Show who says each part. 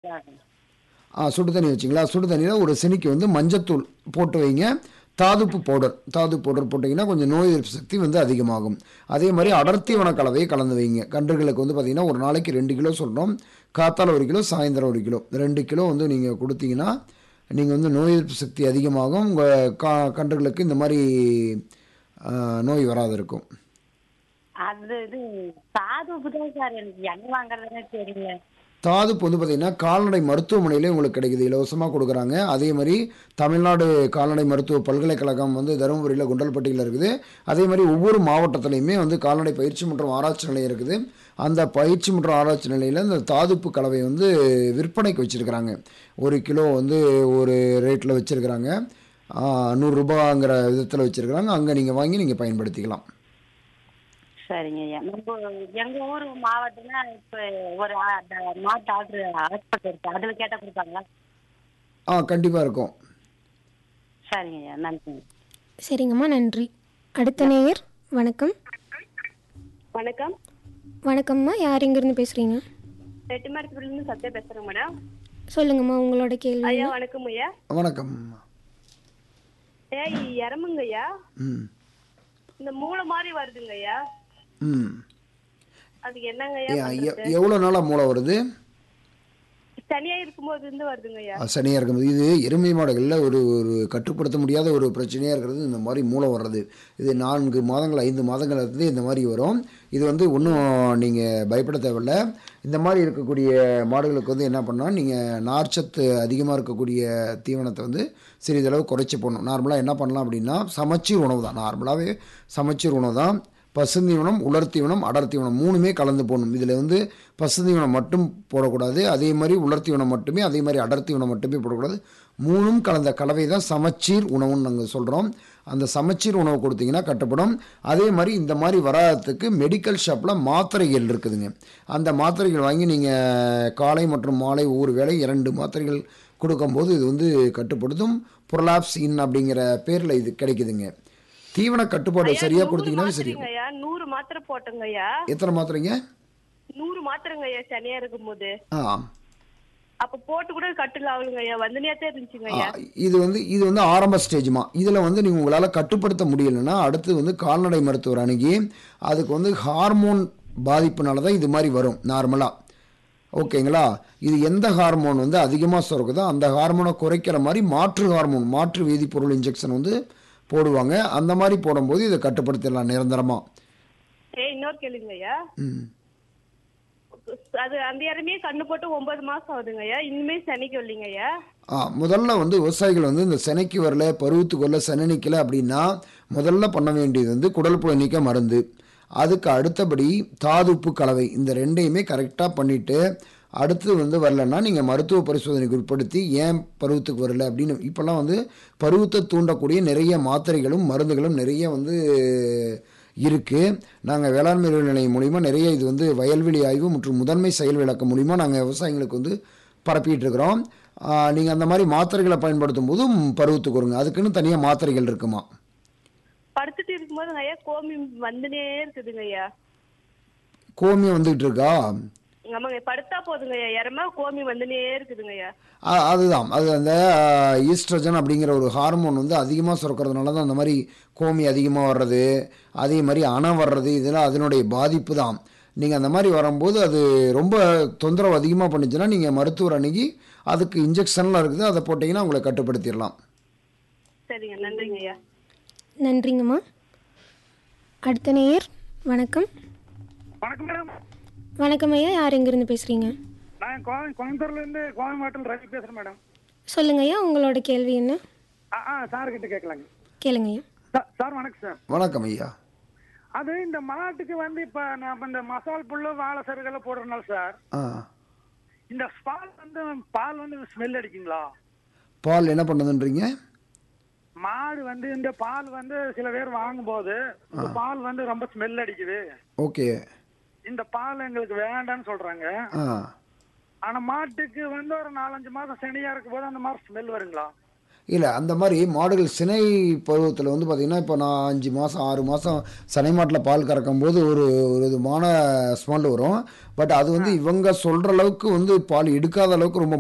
Speaker 1: ஆ சுடு தண்ணி வச்சிங்களா சுடு தண்ணியில் ஒரு சினிக்கு வந்து மஞ்சத்தூள் போட்டு வைங்க தாதுப்பு பவுடர் தாதுப்பு பவுடர் போட்டிங்கன்னா கொஞ்சம் நோய் எதிர்ப்பு சக்தி வந்து அதிகமாகும் அதே மாதிரி அடர்த்திவன கலவையை கலந்து வைங்க கன்றுகளுக்கு வந்து பார்த்திங்கன்னா ஒரு நாளைக்கு ரெண்டு கிலோ சொல்கிறோம் காத்தால ஒரு கிலோ சாயந்தரம் ஒரு கிலோ ரெண்டு கிலோ வந்து நீங்கள் கொடுத்தீங்கன்னா நீங்கள் வந்து நோய் எதிர்ப்பு சக்தி அதிகமாகும் உங்கள் கா கன்றுகளுக்கு இந்த மாதிரி ஆ, நோய் வராது இருக்கும்
Speaker 2: அது இது சாது தான் சார் எனக்கு எங்க வாங்குறதுன்னு தெரியல
Speaker 1: தாதுப்பு வந்து பார்த்திங்கன்னா கால்நடை மருத்துவமனையிலே உங்களுக்கு கிடைக்குது இலவசமாக கொடுக்குறாங்க அதே மாதிரி தமிழ்நாடு கால்நடை மருத்துவ பல்கலைக்கழகம் வந்து தருமபுரியில் குண்டல்பட்டியில் இருக்குது அதே மாதிரி ஒவ்வொரு மாவட்டத்துலையுமே வந்து கால்நடை பயிற்சி மற்றும் ஆராய்ச்சி நிலையம் இருக்குது அந்த பயிற்சி மற்றும் ஆராய்ச்சி நிலையில் இந்த தாதுப்பு கலவை வந்து விற்பனைக்கு வச்சுருக்கிறாங்க ஒரு கிலோ வந்து ஒரு ரேட்டில் வச்சுருக்கிறாங்க நூறுரூபாங்கிற விதத்தில் வச்சுருக்கிறாங்க அங்கே நீங்கள் வாங்கி நீங்கள் பயன்படுத்திக்கலாம்
Speaker 2: சரிங்க ஐயா நம்ம எங்க ஊர் மாவட்டம்னா இப்ப ஒரு ஆ- அந்த மாட்டு டாக்டர் ஹாஸ்பிட்டல் இருக்கு அதுல கேட்டா கொடுப்பாங்களா
Speaker 1: ஆ கண்டிப்பாக இருக்கும்
Speaker 2: சரிங்க ஐயா நன்றிங்க
Speaker 3: சரிங்கம்மா நன்றி அடுத்த நேயர் வணக்கம்
Speaker 4: வணக்கம்
Speaker 3: வணக்கம்மா யார் எங்கேருந்து பேசுகிறீங்க
Speaker 4: ரெட்டிமாரத்துலேருந்து சத்யா பேசுறேன் மேடம்
Speaker 3: சொல்லுங்கம்மா உங்களோட கேள்வி
Speaker 4: ஐயா வணக்கம் ஐயா
Speaker 1: வணக்கம்
Speaker 4: ஏய் இறமுங்க ஐயா
Speaker 1: ம்
Speaker 4: இந்த மூளை மாதிரி வருதுங்க ஐயா
Speaker 1: ம்
Speaker 4: அதுக்கு என்னங்க
Speaker 1: ஏ,
Speaker 4: ஐயா
Speaker 1: எ- எவ்வளோ நாளாக மூளை வருது
Speaker 4: தனியா இருக்கும்போது இருந்து வருதுங்க ஐயா
Speaker 1: சனியாக இருக்கும்போது இது எருமை மாடுகளில் ஒரு ஒரு கட்டுப்படுத்த முடியாத ஒரு பிரச்சனையாக இருக்கிறது இந்த மாதிரி மூளை வர்றது இது நான்கு மாதங்கள் ஐந்து மாதங்கள் இருந்து இந்த மாதிரி வரும் இது வந்து ஒன்றும் நீங்கள் பயப்பட தேவையில்ல இந்த மாதிரி இருக்கக்கூடிய மாடுகளுக்கு வந்து என்ன பண்ணால் நீங்கள் நார்ச்சத்து அதிகமாக இருக்கக்கூடிய தீவனத்தை வந்து சிறிதளவு குறைச்சி போடணும் நார்மலாக என்ன பண்ணலாம் அப்படின்னா சமச்சீர் உணவு தான் நார்மலாகவே சமச்சீர் உணவு தான் பசுந்தீவனம் உலர்த்தீவனம் அடர்த்தீவனம் மூணுமே கலந்து போடணும் இதில் வந்து பசுந்தீவனம் மட்டும் போடக்கூடாது அதே மாதிரி உலர்த்தீவனம் மட்டுமே அதே மாதிரி அடர்த்தீவனம் மட்டுமே போடக்கூடாது மூணும் கலந்த கலவை தான் சமச்சீர் உணவுன்னு நாங்கள் சொல்கிறோம் அந்த சமச்சீர் உணவு கொடுத்தீங்கன்னா கட்டுப்படும் அதே மாதிரி இந்த மாதிரி வராததுக்கு மெடிக்கல் ஷாப்பில் மாத்திரைகள் இருக்குதுங்க அந்த மாத்திரைகள் வாங்கி நீங்கள் காலை மற்றும் மாலை ஒவ்வொரு வேளை இரண்டு மாத்திரைகள் கொடுக்கும்போது இது வந்து கட்டுப்படுத்தும் புரலாப்ஸ் இன் அப்படிங்கிற பேரில் இது கிடைக்குதுங்க தீவன கட்டுப்பாடு சரியாக கொடுத்தீங்கன்னா சரி
Speaker 4: மாத்திரைங்க ஐயா நூறு மாத்திரை போட்டோங்க ஐயா
Speaker 1: எத்தனை மாத்திரைங்க
Speaker 4: நூறு மாத்திரைங்க ஐயா சனியா இருக்கும்போது
Speaker 1: ஆ
Speaker 4: அப்ப போட்டு கூட கட்டுல ஆகலுங்க ஐயா வந்துனேத்தே இருந்துச்சுங்க
Speaker 1: ஆ,
Speaker 4: ஐயா
Speaker 1: இது வந்து இது வந்து ஆரம்ப ஸ்டேஜ்மா இதில் வந்து நீங்கள் உங்களால் கட்டுப்படுத்த முடியலைன்னா அடுத்து வந்து கால்நடை மருத்துவர் அணுகி அதுக்கு வந்து ஹார்மோன் பாதிப்புனால தான் இது மாதிரி வரும் நார்மலாக ஓகேங்களா இது எந்த ஹார்மோன் வந்து அதிகமாக சுரக்குதோ அந்த ஹார்மோனை குறைக்கிற மாதிரி மாற்று ஹார்மோன் மாற்று வேதிப்பொருள் இன்ஜெக்ஷன் வந்து போடுவாங்க அந்த மாதிரி போடும்போது இதை கட்டுப்படுத்திடலாம் நிரந்தரமாக
Speaker 4: ஏய் இன்னொரு கேளுங்க ஐயா
Speaker 1: ம்
Speaker 4: அது அந்த இறமையே கண்ணு போட்டு ஒன்பது மாசம் ஆகுதுங்க ஐயா இனிமே சனிக்கு இல்லைங்க ஐயா
Speaker 1: ஆ முதல்ல வந்து விவசாயிகள் வந்து இந்த செனைக்கு வரல பருவத்துக்கு வரல செனை நிற்கல அப்படின்னா முதல்ல பண்ண வேண்டியது வந்து குடல் புழு நீக்க மருந்து அதுக்கு அடுத்தபடி தாதுப்பு கலவை இந்த ரெண்டையுமே கரெக்டாக பண்ணிவிட்டு அடுத்து வந்து வரலன்னா நீங்கள் மருத்துவ பரிசோதனைக்கு உட்படுத்தி ஏன் பருவத்துக்கு வரல அப்படின்னு இப்போல்லாம் வந்து பருவத்தை தூண்டக்கூடிய நிறைய மாத்திரைகளும் மருந்துகளும் நிறைய வந்து இருக்குது நாங்கள் வேளாண்மை அறிவியல் நிலையம் மூலிமா நிறைய இது வந்து வயல்வெளி ஆய்வு மற்றும் முதன்மை செயல் விளக்கம் மூலிமா நாங்கள் விவசாயிகளுக்கு வந்து பரப்பிட்டு இருக்கிறோம் நீங்கள் அந்த மாதிரி மாத்திரைகளை பயன்படுத்தும் போதும் பருவத்துக்கு வருங்க அதுக்குன்னு தனியாக மாத்திரைகள் இருக்குமா
Speaker 4: படுத்துட்டு இருக்கும்போதுங்க ஐயா கோமி வந்துனே இருக்குதுங்க ஐயா
Speaker 1: கோமியம் வந்துகிட்டு இருக்கா
Speaker 4: ஆமாங்க படுத்தா போதுங்க ஐயா இறமா கோமி வந்துனே இருக்குதுங்க ஐயா
Speaker 1: அ- அதுதான் அது அந்த ஈஸ்ட்ரஜன் அப்படிங்கிற ஒரு ஹார்மோன் வந்து அதிகமாக சுரக்கிறதுனால தான் அந்த மாதிரி கோமி அதிகமாக வர்றது அதே மாதிரி அணை வர்றது இதெல்லாம் அதனுடைய பாதிப்பு தான் நீங்கள் அந்த மாதிரி வரும்போது அது ரொம்ப தொந்தரவு அதிகமாக பண்ணுச்சுன்னா நீங்கள் மருத்துவர் அணுகி அதுக்கு இன்ஜெக்ஷன்லாம் இருக்குது அதை போட்டிங்கன்னா உங்களை கட்டுப்படுத்திடலாம்
Speaker 4: சரிங்க நன்றிங்க ஐயா
Speaker 3: நன்றிங்கம்மா அடுத்த நேயர் வணக்கம்
Speaker 5: வணக்கம் மேடம்
Speaker 3: வணக்கம் ஐயா யார் எங்கேருந்து பேசுகிறீங்க
Speaker 5: நான் கோயம் கோயம்புத்தூர்ல இருந்து கோயம்பேட்டில் ரவி பேசுறேன் மேடம்
Speaker 3: சொல்லுங்க ஐயா உங்களோட கேள்வி என்ன
Speaker 5: ஆ ஆ சார் கிட்ட கேட்கலாங்க
Speaker 3: கேளுங்க ஐயா
Speaker 5: சார் சார் வணக்கம் சார்
Speaker 1: வணக்கம் ஐயா
Speaker 5: அது இந்த மாட்டுக்கு வந்து இப்ப நம்ம இந்த மசால் புல்லு வாழை சருகெல்லாம் போடுறதுனால சார்
Speaker 1: ஆ
Speaker 5: இந்த பால் வந்து பால் வந்து ஸ்மெல் அடிக்குங்களா
Speaker 1: பால் என்ன பண்ணுதுன்றீங்க
Speaker 5: மாடு வந்து இந்த பால் வந்து சில பேர் வாங்கும்போது இந்த பால் வந்து ரொம்ப ஸ்மெல் அடிக்குது
Speaker 1: ஓகே
Speaker 5: இந்த பால் எங்களுக்கு வேண்டாம்னு சொல்றாங்க
Speaker 1: ஆ
Speaker 5: ஆனா மாட்டுக்கு வந்து ஒரு நாலஞ்சு மாசம் சனியா இருக்கும் போது அந்த மாதிரி ஸ்மெல் வருங்களா
Speaker 1: இல்லை அந்த மாதிரி மாடுகள் சினை பருவத்தில் வந்து பார்த்திங்கன்னா இப்போ நான் அஞ்சு மாதம் ஆறு மாதம் சனை மாட்டில் பால் கறக்கும் போது ஒரு ஒரு விதமான ஸ்மெல் வரும் பட் அது வந்து இவங்க சொல்கிற அளவுக்கு வந்து பால் எடுக்காத அளவுக்கு ரொம்ப